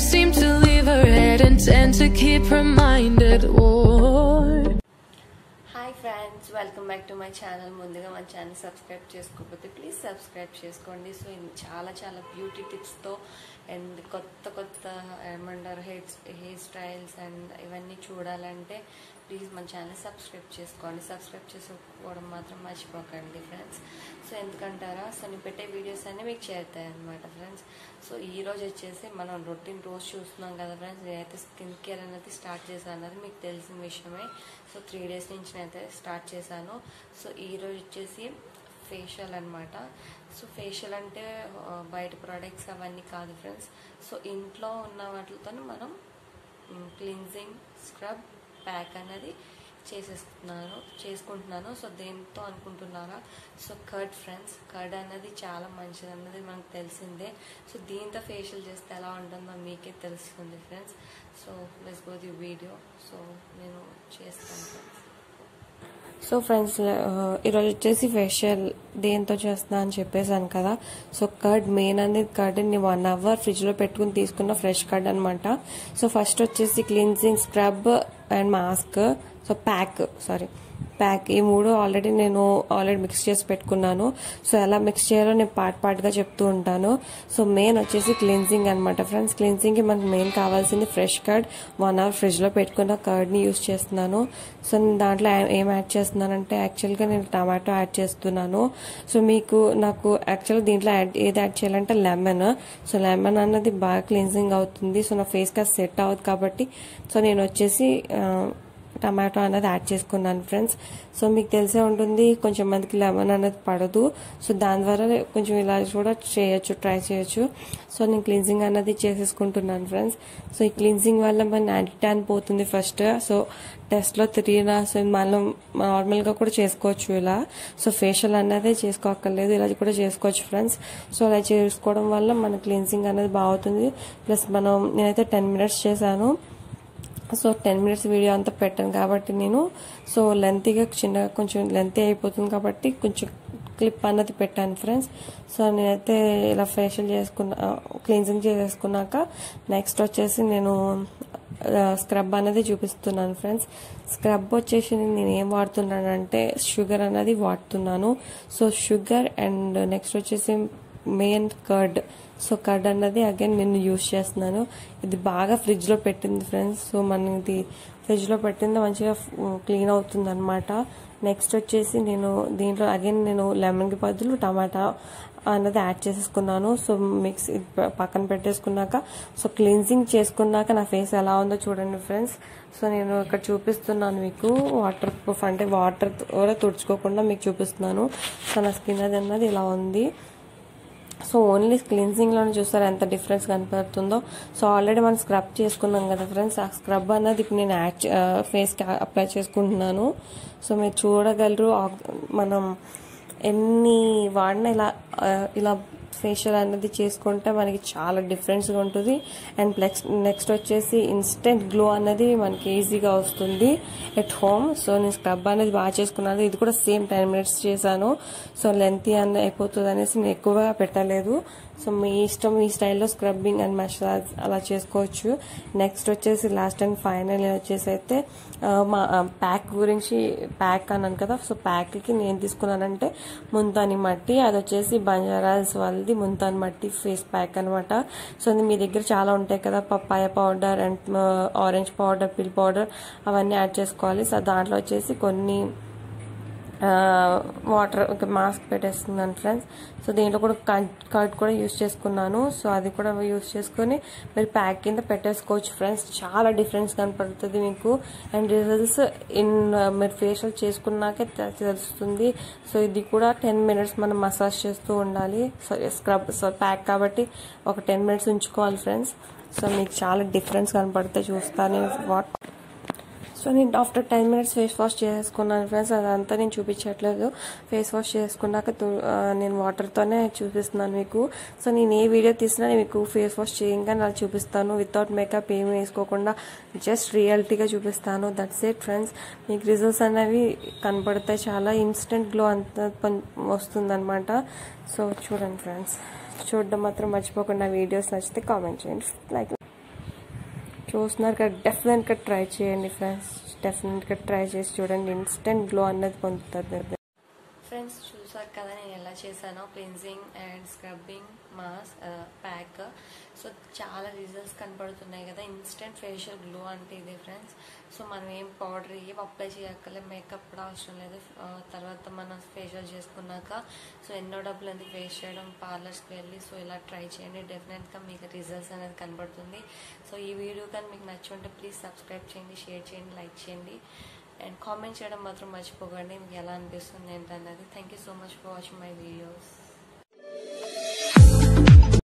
seem to leave her head and tend to keep reminded. War. Hi friends welcome back to my channel ముందుగా మన channel subscribe చేసుకోకపోతే please subscribe చేసుకోండి so in చాలా చాలా beauty టిప్స్తో and కొత్త కొత్త ఏమంటారు హెయిర్ హెయిర్ స్టైల్స్ అండ్ ఇవన్నీ చూడాలంటే ప్లీజ్ మన ఛానల్ సబ్స్క్రైబ్ చేసుకోండి సబ్స్క్రైబ్ చేసుకోవడం మాత్రం మర్చిపోకండి ఫ్రెండ్స్ సో ఎందుకంటారా సో నేను పెట్టే వీడియోస్ అన్నీ మీకు చేరుతాయి అనమాట ఫ్రెండ్స్ సో ఈ రోజు వచ్చేసి మనం రొటీన్ రోజు చూస్తున్నాం కదా ఫ్రెండ్స్ నేనైతే స్కిన్ కేర్ అనేది స్టార్ట్ చేశాను అన్నది మీకు తెలిసిన విషయమే సో త్రీ డేస్ నుంచి నేనైతే స్టార్ట్ చేశాను సో ఈ రోజు వచ్చేసి ఫేషియల్ అనమాట సో ఫేషియల్ అంటే ఆ, బయట ప్రోడక్ట్స్ అవన్నీ కాదు ఫ్రెండ్స్ సో ఇంట్లో ఉన్న వాటితో మనం క్లిన్జింగ్ స్క్రబ్ ప్యాక్ అనేది చేసేస్తున్నాను చేసుకుంటున్నాను సో దేంతో అనుకుంటున్నారా సో కర్డ్ ఫ్రెండ్స్ కర్డ్ అనేది చాలా మంచిది అన్నది మనకు తెలిసిందే సో దీంతో ఫేషియల్ చేస్తే ఎలా ఉంటుందో మీకే తెలుస్తుంది friends so let's go the video so నేను చేస్తాను ఫ్రెండ్స్ సో ఫ్రెండ్స్ ఈరోజు వచ్చేసి ఫేషియల్ దేంతో చేస్తున్నా అని చెప్పేసాను కదా సో కర్డ్ మెయిన్ అనేది కర్డ్ ని వన్ అవర్ ఫ్రిడ్జ్ లో పెట్టుకుని తీసుకున్న ఫ్రెష్ కర్డ్ అనమాట సో ఫస్ట్ వచ్చేసి cleansing scrub and mask so pack sorry pack ఈ మూడు ఆల్రెడీ నేను ఆల్రెడీ మిక్స్ చేసి పెట్టుకున్నాను సో ఎలా మిక్స్ చేయాలో నేను పార్ట్ పార్ట్ గా చెప్తూ ఉంటాను సో మెయిన్ వచ్చేసి క్లీన్జింగ్ అనమాట ఫ్రెండ్స్ క్లీన్జింగ్ కి మనకు మెయిన్ కావాల్సింది fresh curd one hour fridge లో పెట్టుకున్న కర్డ్ ని యూస్ చేస్తున్నాను సో నేను దాంట్లో ఏ- ఏం యాడ్ చేస్తున్నానంటే యాక్చువల్ గా నేను టమాటో యాడ్ చేస్తున్నాను సో మీకు నాకు యాక్చువల్ దీంట్లో యాడ్ ఏది యాడ్ చేయాలంటే లెమన్ సో లెమన్ అన్నది బాగా క్లీన్జింగ్ అవుతుంది సో నా ఫేస్ కి సెట్ అవుతుంది కాబట్టి సో నేను వచ్చేసి ఆ, టమాటో అనేది యాడ్ చేసుకున్నాను ఫ్రెండ్స్ సో మీకు తెలిసే ఉంటుంది కొంచెం మందికి లెమన్ అనేది పడదు సో దాని ద్వారా కొంచెం ఇలా కూడా చేయొచ్చు ట్రై చేయొచ్చు సో నేను క్లీన్జింగ్ అనేది చేసేసుకుంటున్నాను ఫ్రెండ్స్ సో ఈ క్లీన్జింగ్ వల్ల మన యాంటీ ట్యాన్ పోతుంది ఫస్ట్ సో టెస్ట్ లో తిరిగిన సో మనం నార్మల్ గా కూడా చేసుకోవచ్చు ఇలా సో ఫేషియల్ అనేది చేసుకోక్కర్లేదు ఇలా కూడా చేసుకోవచ్చు ఫ్రెండ్స్ సో అలా చేసుకోవడం వల్ల మన క్లీన్జింగ్ అనేది బాగుతుంది ప్లస్ మనం నేనైతే టెన్ మినిట్స్ చేశాను సో టెన్ మినిట్స్ వీడియో అంతా పెట్టాను కాబట్టి నేను సో లెంతీగా చిన్నగా కొంచెం లెంతీ అయిపోతుంది కాబట్టి కొంచెం క్లిప్ అన్నది పెట్టాను ఫ్రెండ్స్ సో నేనైతే ఇలా ఫేషియల్ చేసుకున్న క్లీన్జింగ్ చేసేసుకున్నాక నెక్స్ట్ వచ్చేసి నేను స్క్రబ్ అనేది చూపిస్తున్నాను ఫ్రెండ్స్ స్క్రబ్ వచ్చేసి నేను ఏం వాడుతున్నానంటే షుగర్ అనేది వాడుతున్నాను సో షుగర్ అండ్ నెక్స్ట్ వచ్చేసి మెయిన్ కర్డ్ సో కర్డ్ అన్నది అగైన్ నేను యూస్ చేస్తున్నాను ఇది బాగా ఫ్రిడ్జ్ లో పెట్టింది ఫ్రెండ్స్ సో మనది ఫ్రిడ్జ్ లో పెట్టింది మంచిగా క్లీన్ అవుతుంది అనమాట నెక్స్ట్ వచ్చేసి నేను దీంట్లో అగైన్ నేను లెమన్ కి బదులు టమాటా అన్నది యాడ్ చేసేసుకున్నాను సో మిక్స్ ఇది ప- పక్కన పెట్టేసుకున్నాక సో క్లీన్జింగ్ చేసుకున్నాక నా ఫేస్ ఎలా ఉందో చూడండి ఫ్రెండ్స్ సో నేను ఇక్కడ చూపిస్తున్నాను మీకు వాటర్ ప్రూఫ్ అంటే వాటర్ కూడా తుడుచుకోకుండా మీకు చూపిస్తున్నాను సో నా స్కిన్ అది అన్నది ఇలా ఉంది సో ఓన్లీ క్లీన్జింగ్ లోనే చూస్తారు ఎంత డిఫరెన్స్ కనపడుతుందో సో ఆల్రెడీ మనం స్క్రబ్ చేసుకున్నాం కదా ఫ్రెండ్స్ ఆ స్క్రబ్ అన్నది ఇప్పుడు నేను యాడ్ ఫేస్ కి అప్లై చేసుకుంటున్నాను సో మీరు చూడగలరు ఆ- మనం ఎన్ని వాడినా ఇలా ఆ, ఇలా ఫేషియల్ అనేది చేసుకుంటే మనకి చాలా డిఫరెన్స్ గా ఉంటుంది అండ్ ప్లస్ నెక్స్ట్ వచ్చేసి ఇన్స్టెంట్ గ్లో అనేది మనకి ఈజీగా వస్తుంది ఎట్ హోమ్ సో నేను స్క్రబ్ అనేది బాగా చేసుకున్నాను ఇది కూడా సేమ్ టెన్ మినిట్స్ చేశాను సో లెంత్ అని అయిపోతుంది అనేసి నేను ఎక్కువగా పెట్టలేదు సో మీ ఇష్టం మీ స్టైల్లో స్క్రబ్బింగ్ అండ్ మసాజ్ అలా చేసుకోవచ్చు నెక్స్ట్ వచ్చేసి లాస్ట్ అండ్ ఫైనల్ వచ్చేసి అయితే ఆ, మా ప్యాక్ గురించి ప్యాక్ అన్నాను కదా సో ప్యాక్కి నేను తీసుకున్నానంటే ముంతాని మట్టి అది వచ్చేసి బంజారాస్ వాళ్ళది ముంతాన్ మట్టి ఫేస్ ప్యాక్ అనమాట సో అది మీ దగ్గర చాలా ఉంటాయి కదా papaya powder and orange powder peel powder అవన్నీ యాడ్ చేసుకోవాలి సో దాంట్లో వచ్చేసి కొన్ని వాటర్ ఒక మాస్క్ పెట్టేస్తున్నాను ఫ్రెండ్స్ సో దీంట్లో కూడా కర్డ్ కూడా యూస్ చేసుకున్నాను సో అది కూడా యూస్ చేసుకొని మీరు ప్యాక్ కింద పెట్టేసుకోవచ్చు ఫ్రెండ్స్ చాలా డిఫరెన్స్ కనపడుతుంది మీకు అండ్ రిజల్ట్స్ ఇన్ మీరు ఫేషియల్ చేసుకున్నాకే తె- తెలుస్తుంది సో ఇది కూడా టెన్ మినిట్స్ మనం మసాజ్ చేస్తూ ఉండాలి సో స్క్రబ్ సో ప్యాక్ కాబట్టి ఒక టెన్ మినిట్స్ ఉంచుకోవాలి ఫ్రెండ్స్ సో మీకు చాలా డిఫరెన్స్ కనపడితే చూస్తాను వాట్ సో నేను after ten minutes face wash చేసుకున్నాను ఫ్రెండ్స్ అదంతా నేను చూపించట్లేదు ఫేస్ వాష్ చేసుకున్నాక తు- ఆ, నేను వాటర్తోనే చూపిస్తున్నాను మీకు సో నేను ఏ వీడియో తీసినా నేను మీకు ఫేస్ వాష్ చేయగానే అలా చూపిస్తాను వితౌట్ మేకప్ ఏమి వేసుకోకుండా జస్ట్ రియాలిటీగా చూపిస్తాను దట్స్ ఇట్ ఫ్రెండ్స్ మీకు రిజల్ట్స్ అనేవి కనపడతాయి చాలా ఇన్స్టెంట్ గ్లో అంత వస్తుందన్నమాట సో చూడండి ఫ్రెండ్స్ చూడడం మాత్రం మర్చిపోకుండా వీడియోస్ నచ్చితే కామెంట్ చేయండి లైక్ చూస్తున్నారు కదా డెఫినెట్గా ట్రై చేయండి ఫ్రెండ్స్ డెఫినెట్గా ట్రై చేసి చూడండి ఇన్స్టెంట్ గ్లో అన్నది పొందుతుంది ఫ్రెండ్స్ చూసారు కదా నేను ఎలా చేశానో cleansing and scrubbing mask pack so చాలా రిజల్ట్స్ కనపడుతున్నాయి కదా ఇన్స్టెంట్ ఫేషియల్ గ్లో అంటే ఇదే ఫ్రెండ్స్ సో మనం ఏం పౌడర్ ఏం అప్లై చేయక్కలే మేకప్ కూడా అవసరం లేదు ఆ, తర్వాత మనం ఫేషియల్ చేసుకున్నాక సో ఎన్నో డబ్బులు ఎందుకు వేస్ట్ చేయడం పార్లర్స్కి వెళ్ళి సో ఇలా ట్రై చేయండి డెఫినెట్గా మీకు రిజల్ట్స్ అనేది కనబడుతుంది సో ఈ వీడియో కానీ మీకు నచ్చి ఉంటే ప్లీజ్ సబ్స్క్రైబ్ చేయండి షేర్ చేయండి లైక్ చేయండి అండ్ కామెంట్ చేయడం మాత్రం మర్చిపోకండి మీకు ఎలా అనిపిస్తుంది ఏంటన్నది thank you so much for watching my videos